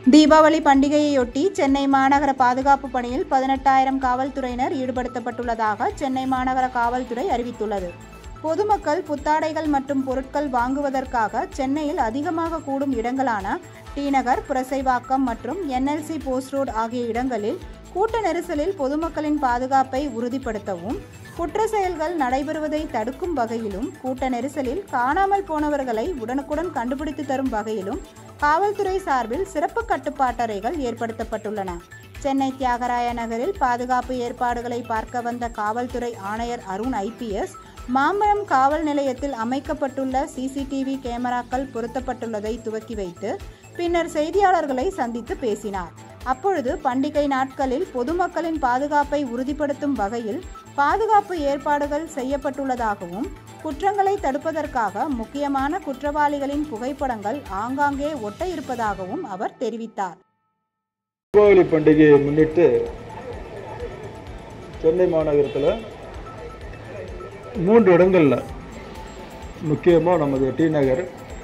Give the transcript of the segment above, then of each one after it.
தீபாவளி பண்டிகையையொட்டி சென்னை மாநகர பாதுகாப்பு பணியில் பதினெட்டாயிரம் காவல்துறையினர் ஈடுபடுத்தப்பட்டுள்ளதாக சென்னை மாநகர காவல்துறை அறிவித்துள்ளது பொதுமக்கள் புத்தாடைகள் மற்றும் பொருட்கள் வாங்குவதற்காக சென்னையில் அதிகமாக கூடும் இடங்களான டி நகர் புரசைவாக்கம் மற்றும் என்எல்சி போஸ்ட் ரோடு ஆகிய இடங்களில் கூட்ட நெரிசலில் பொதுமக்களின் பாதுகாப்பை உறுதிப்படுத்தவும் குற்ற செயல்கள் நடைபெறுவதை தடுக்கும் வகையிலும் கூட்ட நெரிசலில் காணாமல் போனவர்களை உடனுக்குடன் கண்டுபிடித்து தரும் வகையிலும் காவல்துறை சார்பில் சிறப்பு கட்டுப்பாட்டறைகள் ஏற்படுத்தப்பட்டுள்ளன சென்னை தியாகராய நகரில் பாதுகாப்பு ஏற்பாடுகளை பார்க்க வந்த காவல்துறை ஆணையர் அருண் ஐபிஎஸ் மாம்பழம் காவல் நிலையத்தில் அமைக்கப்பட்டுள்ள சிசிடிவி கேமராக்கள் பொருத்தப்பட்டுள்ளதை துவக்கி வைத்து பின்னர் செய்தியாளர்களை சந்தித்து பேசினார் அப்பொழுது பண்டிகை நாட்களில் பொதுமக்களின் பாதுகாப்பை உறுதிப்படுத்தும் வகையில் பாதுகாப்பு ஏற்பாடுகள் செய்யப்பட்டுள்ளதாகவும் குற்றங்களை தடுப்பதற்காக முக்கியமான குற்றவாளிகளின் புகைப்படங்கள் ஆங்காங்கே ஒட்ட இருப்பதாகவும் அவர் தெரிவித்தார் தீபாவளி பண்டிகையை முன்னிட்டு சென்னை மாநகரத்தில் மூன்று இடங்களில் முக்கியமாக நமது டி நகர்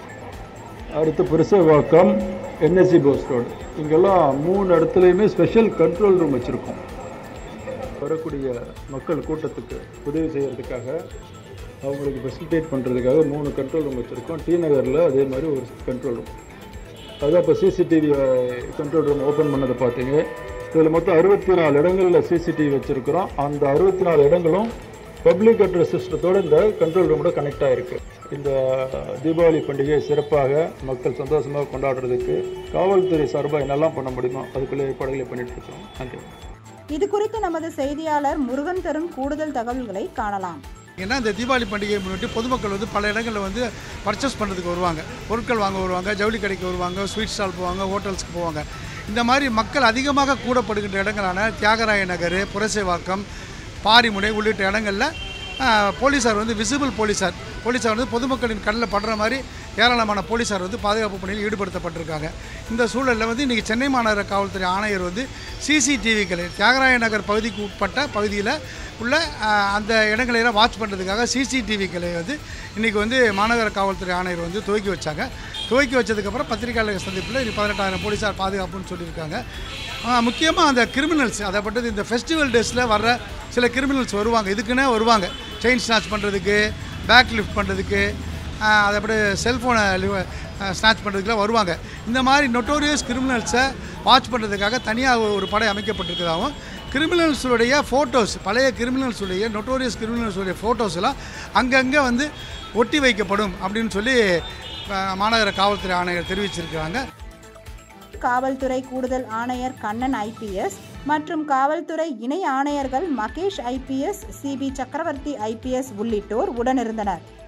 அடுத்து புரசவாக்கம் என்எஸ்சி போஸ் ரோடு இங்கெல்லாம் மூணு இடத்துலையுமே ஸ்பெஷல் கண்ட்ரோல் ரூம் வச்சுருக்கோம் வரக்கூடிய மக்கள் கூட்டத்துக்கு உதவி செய்கிறதுக்காக அவங்களுக்கு ஃபெசிலிட்டேட் பண்ணுறதுக்காக மூணு கண்ட்ரோல் ரூம் வச்சுருக்கோம் டி நகரில் அதே மாதிரி ஒரு கண்ட்ரோல் ரூம் அதான் இப்போ சிசிடிவி கண்ட்ரோல் ரூம் ஓப்பன் பண்ணதை பார்த்தீங்க இதில் மொத்தம் அறுபத்தி நாலு இடங்களில் சிசிடிவி வச்சுருக்கிறோம் அந்த அறுபத்தி நாலு இடங்களும் பப்ளிக் அட்ரஸ் சிஸ்டத்தோடு இந்த கண்ட்ரோல் ரூமோட கனெக்ட் ஆகிருக்கு இந்த தீபாவளி பண்டிகையை சிறப்பாக மக்கள் சந்தோஷமாக கொண்டாடுறதுக்கு காவல்துறை சார்பாக என்னெல்லாம் பண்ண முடியுமோ அதுக்குள்ளே ஏற்பாடுகளை பண்ணிட்டு இருக்கோம் நன்றி இது குறித்து நமது செய்தியாளர் முருகன் தரும் கூடுதல் தகவல்களை காணலாம் ஏன்னா இந்த தீபாவளி பண்டிகையை முன்னிட்டு பொதுமக்கள் வந்து பல இடங்களில் வந்து பர்ச்சேஸ் பண்ணுறதுக்கு வருவாங்க பொருட்கள் வாங்க வருவாங்க ஜவுளி கடைக்கு வருவாங்க ஸ்வீட் ஸ்டால் போவாங்க ஹோட்டல்ஸ்க்கு போவாங்க இந்த மாதிரி மக்கள் அதிகமாக கூடப்படுகின்ற இடங்களான தியாகராய நகர் புரசைவாக்கம் பாரிமுனை உள்ளிட்ட இடங்களில் ஆஹ், போலீஸார் வந்து விசிபிள் போலீஸார் போலீஸார் வந்து பொதுமக்களின் கண்ணில் படுற மாதிரி ஏராளமான போலீஸார் வந்து பாதுகாப்பு பணியில் ஈடுபடுத்தப்பட்டிருக்காங்க இந்த சூழலில் வந்து இன்றைக்கி சென்னை மாநகர காவல்துறை ஆணையர் வந்து சிசிடிவிக்களை தியாகராய நகர் பகுதிக்கு உட்பட்ட பகுதியில் உள்ள ஆஹ், அந்த இடங்களையெல்லாம் வாட்ச் பண்ணுறதுக்காக சிசிடிவிக்களை வந்து இன்றைக்கி வந்து மாநகர காவல்துறை ஆணையர் வந்து துவக்கி வச்சாங்க துவக்கி வச்சதுக்கப்புறம் பத்திரிகையாளர் சந்திப்பில் இது பதினெட்டாயிரம் போலீஸார் பாதுகாப்புன்னு சொல்லியிருக்காங்க முக்கியமாக அந்த கிரிமினல்ஸ் அதைப்பட்டது இந்த ஃபெஸ்டிவல் டேஸில் வர்ற சில கிரிமினல்ஸ் வருவாங்க இதுக்குன்னே வருவாங்க செயின் ஸ்நாச் பண்ணுறதுக்கு பேக் லிஃப்ட் பண்ணுறதுக்கு அதைப்படி செல்ஃபோனை ஸ்நாச் பண்ணுறதுக்குலாம் வருவாங்க இந்த மாதிரி நொட்டோரியஸ் கிரிமினல்ஸை வாட்ச் பண்ணுறதுக்காக தனியாக ஒரு படை அமைக்கப்பட்டிருக்கிறதாகவும் கிரிமினல்ஸுடைய ஃபோட்டோஸ் பழைய கிரிமினல்ஸுடைய நொட்டோரியஸ் கிரிமினல்ஸுடைய ஃபோட்டோஸ் எல்லாம் அங்கங்கே வந்து ஒட்டி வைக்கப்படும் அப்படின்னு சொல்லி அஹ், மாநகர காவல்துறை ஆணையர் தெரிவிச்சிருக்கிறாங்க காவல்துறை கூடுதல் ஆணையர் கண்ணன் ஐபிஎஸ் மற்றும் காவல்துறை இணை ஆணையர்கள் Mahesh IPS C P Chakravarthy IPS உள்ளிட்டோர் உடனிருந்தனர்